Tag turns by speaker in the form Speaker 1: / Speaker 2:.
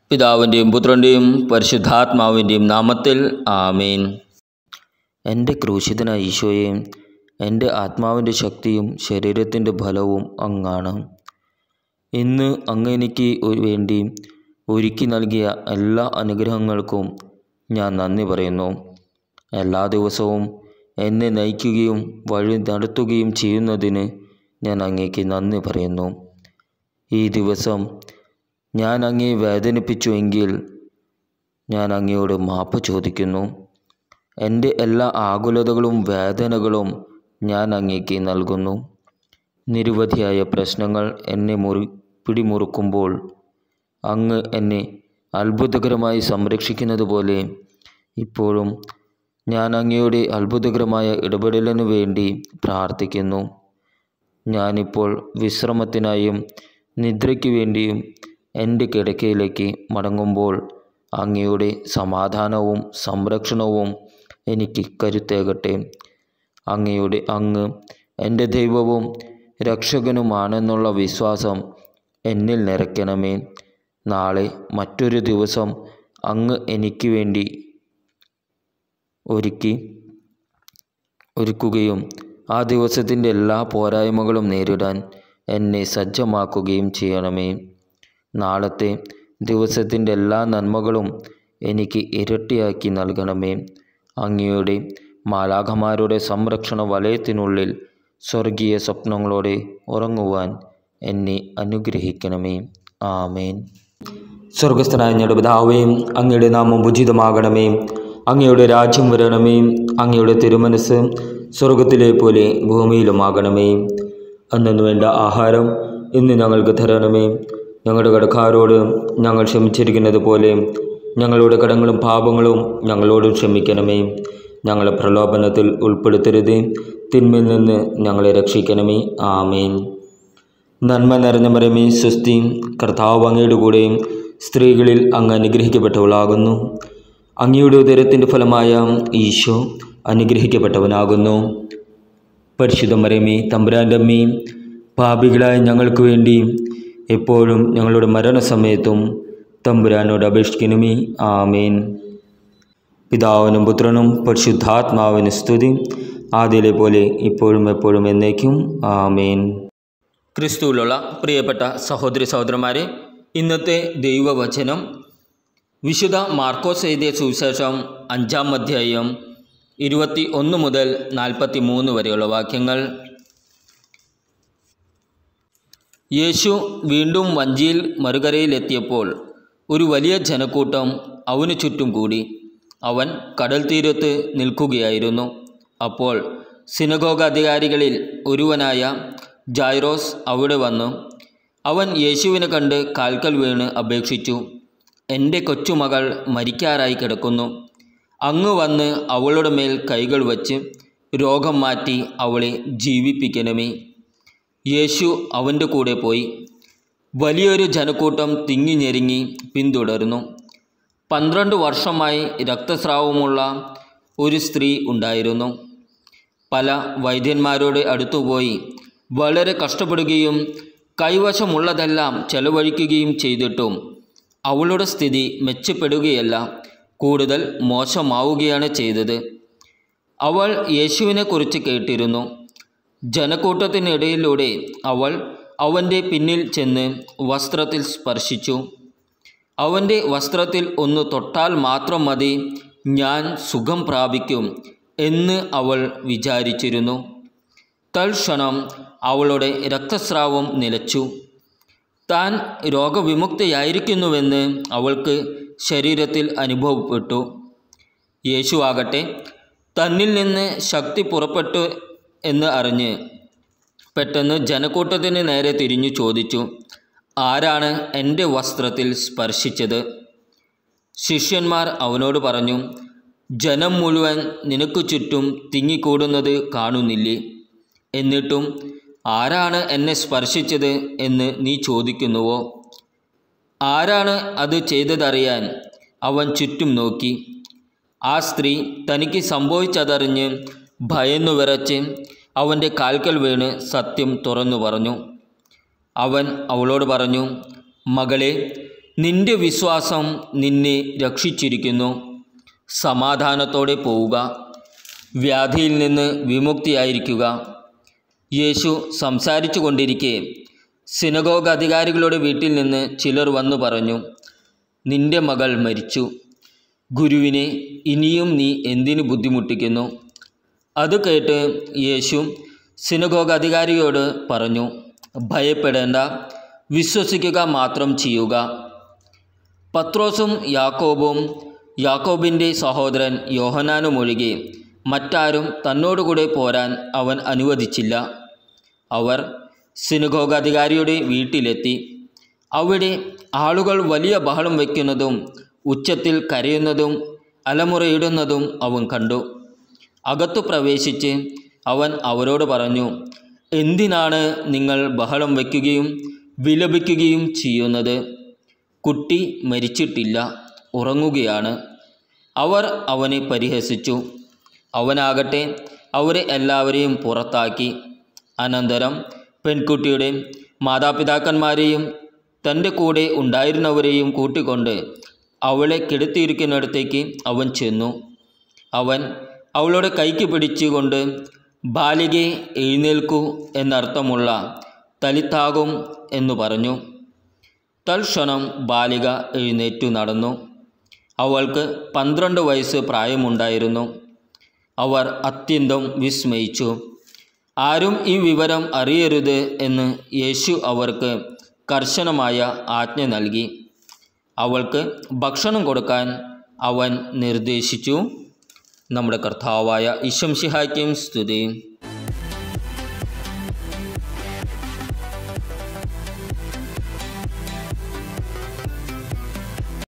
Speaker 1: പിതാവിൻ്റെയും പുത്രൻ്റെയും പരിശുദ്ധാത്മാവിൻ്റെയും നാമത്തിൽ ആമേൻ എൻ്റെ ക്രൂശിതനായ ഈശോയെ എൻ്റെ ആത്മാവിൻ്റെ ശക്തിയും ശരീരത്തിൻ്റെ ബലവും അങ്ങാണ് ഇന്ന് അങ്ങ് എനിക്ക് ഒരു വേണ്ടി ഒരുക്കി നൽകിയ എല്ലാ അനുഗ്രഹങ്ങൾക്കും ഞാൻ നന്ദി പറയുന്നു എല്ലാ ദിവസവും എന്നെ നയിക്കുകയും വഴി നടത്തുകയും ചെയ്യുന്നതിന് ഞാൻ അങ്ങേക്ക് നന്ദി പറയുന്നു ഈ ദിവസം ഞാൻ അങ്ങേ വേദനിപ്പിച്ചുവെങ്കിൽ ഞാൻ അങ്ങയോട് മാപ്പ് ചോദിക്കുന്നു എൻ്റെ എല്ലാ ആകുലതകളും വേദനകളും ഞാൻ അങ്ങേക്ക് നൽകുന്നു നിരവധിയായ പ്രശ്നങ്ങൾ എന്നെ മുറി പിടിമുറുക്കുമ്പോൾ അങ്ങ് എന്നെ അത്ഭുതകരമായി സംരക്ഷിക്കുന്നത് പോലെ ഇപ്പോഴും ഞാൻ അങ്ങയുടെ അത്ഭുതകരമായ ഇടപെടലിനു വേണ്ടി പ്രാർത്ഥിക്കുന്നു ഞാനിപ്പോൾ വിശ്രമത്തിനായും നിദ്രയ്ക്ക് വേണ്ടിയും എൻ്റെ കിടക്കയിലേക്ക് മടങ്ങുമ്പോൾ അങ്ങയുടെ സമാധാനവും സംരക്ഷണവും എനിക്ക് കരുത്തേകട്ടെ അങ്ങയുടെ അങ്ങ് എൻ്റെ ദൈവവും രക്ഷകനുമാണെന്നുള്ള വിശ്വാസം എന്നിൽ നിറയ്ക്കണമേ നാളെ മറ്റൊരു ദിവസം അങ്ങ് എനിക്ക് വേണ്ടി ഒരുക്കി ഒരുക്കുകയും ആ ദിവസത്തിൻ്റെ എല്ലാ പോരായ്മകളും നേരിടാൻ എന്നെ സജ്ജമാക്കുകയും ചെയ്യണമേ നാളത്തെ ദിവസത്തിൻ്റെ എല്ലാ നന്മകളും എനിക്ക് ഇരട്ടിയാക്കി നൽകണമേ അങ്ങയുടെ മാലാഖമാരുടെ സംരക്ഷണ വലയത്തിനുള്ളിൽ സ്വർഗീയ സ്വപ്നങ്ങളോടെ ഉറങ്ങുവാൻ എന്നെ അനുഗ്രഹിക്കണമേ ആമേൻ സ്വർഗസ്ഥനായ ഞങ്ങളുടെ പിതാവേ അങ്ങയുടെ നാമം ഉചിതമാകണമേ അങ്ങയുടെ രാജ്യം വരണമേ അങ്ങയുടെ തിരുമനസ് സ്വർഗത്തിലെ പോലെ ഭൂമിയിലുമാകണമേ അന്നു വേണ്ട ആഹാരം ഇന്ന് ഞങ്ങൾക്ക് തരണമേ ഞങ്ങളുടെ കടക്കാരോട് ഞങ്ങൾ ക്ഷമിച്ചിരിക്കുന്നത് പോലെ ഞങ്ങളുടെ കടങ്ങളും പാപങ്ങളും ഞങ്ങളോടും ക്ഷമിക്കണമേ ഞങ്ങളെ പ്രലോഭനത്തിൽ ഉൾപ്പെടുത്തരുത് തിന്മയിൽ നിന്ന് ഞങ്ങളെ രക്ഷിക്കണമേ ആമേൻ നന്മ നിറഞ്ഞ മരമേ സ്വസ്തി കർത്താവ് അങ്ങയുടെ കൂടെയും സ്ത്രീകളിൽ അങ്ങ് അനുഗ്രഹിക്കപ്പെട്ടവളാകുന്നു അങ്ങയുടെ ഉദരത്തിൻ്റെ ഫലമായ ഈശോ അനുഗ്രഹിക്കപ്പെട്ടവനാകുന്നു പരിശുദ്ധ മരമേ തമ്പുരാൻ്റെ അമ്മയും പാപികളായ ഞങ്ങൾക്ക് വേണ്ടി എപ്പോഴും ഞങ്ങളുടെ മരണസമയത്തും തമ്പുരാനോട് അപേക്ഷിക്കണമേ ആമേൻ പിതാവിനും പുത്രനും പരിശുദ്ധാത്മാവിന് സ്തുതി ആദ്യയിലെ പോലെ ഇപ്പോഴും എപ്പോഴും എന്നേക്കും ആമേൻ ക്രിസ്തുവിലുള്ള പ്രിയപ്പെട്ട സഹോദരി സഹോദരന്മാരെ ഇന്നത്തെ ദൈവവചനം വിശുദ്ധ മാർക്കോസ് എഴുതിയ സുവിശേഷം അഞ്ചാം അധ്യായം ഇരുപത്തി ഒന്ന് മുതൽ നാൽപ്പത്തി മൂന്ന് വരെയുള്ള വാക്യങ്ങൾ യേശു വീണ്ടും വഞ്ചിയിൽ മറുകരയിലെത്തിയപ്പോൾ ഒരു വലിയ ജനക്കൂട്ടം അവന് ചുറ്റും കൂടി അവൻ കടൽ തീരത്ത് നിൽക്കുകയായിരുന്നു അപ്പോൾ സിനഗോഗ അധികാരികളിൽ ഒരുവനായ ജൈറോസ് അവിടെ വന്നു അവൻ യേശുവിനെ കണ്ട് കാൽക്കൽ വീണ് അപേക്ഷിച്ചു എൻ്റെ കൊച്ചുമകൾ മരിക്കാറായി കിടക്കുന്നു അങ്ങ് വന്ന് അവളുടെ മേൽ കൈകൾ വച്ച് രോഗം മാറ്റി അവളെ ജീവിപ്പിക്കണമേ യേശു അവൻ്റെ കൂടെ പോയി വലിയൊരു ജനക്കൂട്ടം തിങ്ങി ഞെരുങ്ങി പിന്തുടർന്നു പന്ത്രണ്ട് വർഷമായി രക്തസ്രാവമുള്ള ഒരു സ്ത്രീ ഉണ്ടായിരുന്നു പല വൈദ്യന്മാരുടെ അടുത്തുപോയി വളരെ കഷ്ടപ്പെടുകയും കൈവശമുള്ളതെല്ലാം ചെലവഴിക്കുകയും ചെയ്തിട്ടും അവളുടെ സ്ഥിതി മെച്ചപ്പെടുകയല്ല കൂടുതൽ മോശമാവുകയാണ് ചെയ്തത് അവൾ യേശുവിനെക്കുറിച്ച് കേട്ടിരുന്നു ജനക്കൂട്ടത്തിനിടയിലൂടെ അവൾ അവൻ്റെ പിന്നിൽ ചെന്ന് വസ്ത്രത്തിൽ സ്പർശിച്ചു അവൻ്റെ വസ്ത്രത്തിൽ ഒന്ന് തൊട്ടാൽ മാത്രം മതി ഞാൻ സുഖം പ്രാപിക്കും എന്ന് അവൾ വിചാരിച്ചിരുന്നു തൽക്ഷണം അവളുടെ രക്തസ്രാവം നിലച്ചു താൻ രോഗവിമുക്തയായിരിക്കുന്നുവെന്ന് അവൾക്ക് ശരീരത്തിൽ അനുഭവപ്പെട്ടു യേശു ആകട്ടെ തന്നിൽ നിന്ന് ശക്തി പുറപ്പെട്ടു എന്ന് അറിഞ്ഞ് പെട്ടെന്ന് ജനക്കൂട്ടത്തിന് നേരെ തിരിഞ്ഞു ചോദിച്ചു ആരാണ് എൻ്റെ വസ്ത്രത്തിൽ സ്പർശിച്ചത് ശിഷ്യന്മാർ അവനോട് പറഞ്ഞു ജനം മുഴുവൻ നിനക്കു ചുറ്റും തിങ്ങിക്കൂടുന്നത് കാണുന്നില്ലേ എന്നിട്ടും ആരാണ് എന്നെ സ്പർശിച്ചത് എന്ന് നീ ചോദിക്കുന്നുവോ ആരാണ് അത് ചെയ്തതറിയാൻ അവൻ ചുറ്റും നോക്കി ആ സ്ത്രീ തനിക്ക് സംഭവിച്ചതറിഞ്ഞ് ഭയന്നു വിറച്ച് അവൻ്റെ കാൽക്കൽ വീണ് സത്യം തുറന്നു പറഞ്ഞു അവൻ അവളോട് പറഞ്ഞു മകളെ നിന്റെ വിശ്വാസം നിന്നെ രക്ഷിച്ചിരിക്കുന്നു സമാധാനത്തോടെ പോവുക വ്യാധിയിൽ നിന്ന് വിമുക്തിയായിരിക്കുക യേശു സംസാരിച്ചു കൊണ്ടിരിക്കെ സിനഗോഗ് അധികാരികളുടെ വീട്ടിൽ നിന്ന് ചിലർ വന്നു പറഞ്ഞു നിന്റെ മകൾ മരിച്ചു ഗുരുവിനെ ഇനിയും നീ എന്തിനു ബുദ്ധിമുട്ടിക്കുന്നു അത് കേട്ട് യേശു സിനഗോഗ് അധികാരിയോട് പറഞ്ഞു ഭയപ്പെടേണ്ട വിശ്വസിക്കുക മാത്രം ചെയ്യുക പത്രോസും യാക്കോബും യാക്കോബിൻ്റെ സഹോദരൻ യോഹനാനും ഒഴികെ മറ്റാരും തന്നോടുകൂടെ പോരാൻ അവൻ അനുവദിച്ചില്ല അവർ സിനുഗോഗ് അധികാരിയുടെ വീട്ടിലെത്തി അവിടെ ആളുകൾ വലിയ ബഹളം വയ്ക്കുന്നതും ഉച്ചത്തിൽ കരയുന്നതും അലമുറയിടുന്നതും അവൻ കണ്ടു അകത്തു പ്രവേശിച്ച് അവൻ അവരോട് പറഞ്ഞു എന്തിനാണ് നിങ്ങൾ ബഹളം വയ്ക്കുകയും വിലപിക്കുകയും ചെയ്യുന്നത് കുട്ടി മരിച്ചിട്ടില്ല ഉറങ്ങുകയാണ് അവർ അവനെ പരിഹസിച്ചു അവനാകട്ടെ അവരെ എല്ലാവരെയും പുറത്താക്കി അനന്തരം പെൺകുട്ടിയുടെ മാതാപിതാക്കന്മാരെയും തൻ്റെ കൂടെ ഉണ്ടായിരുന്നവരെയും കൂട്ടിക്കൊണ്ട് അവളെ കിടത്തിയിരിക്കുന്നിടത്തേക്ക് അവൻ ചെന്നു അവൻ അവളുടെ കൈക്ക് പിടിച്ചുകൊണ്ട് ബാലികെ എഴുന്നേൽക്കൂ എന്നർത്ഥമുള്ള തലിത്താകും എന്നു പറഞ്ഞു തൽക്ഷണം ബാലിക എഴുന്നേറ്റു നടന്നു അവൾക്ക് പന്ത്രണ്ട് വയസ്സ് പ്രായമുണ്ടായിരുന്നു അവർ അത്യന്തം വിസ്മയിച്ചു ആരും ഈ വിവരം അറിയരുത് എന്ന് യേശു അവർക്ക് കർശനമായ ആജ്ഞ നൽകി അവൾക്ക് ഭക്ഷണം കൊടുക്കാൻ അവൻ നിർദ്ദേശിച്ചു നമ്മുടെ കർത്താവായ ഇശംഷിഹായ്ക്കും സ്തുതി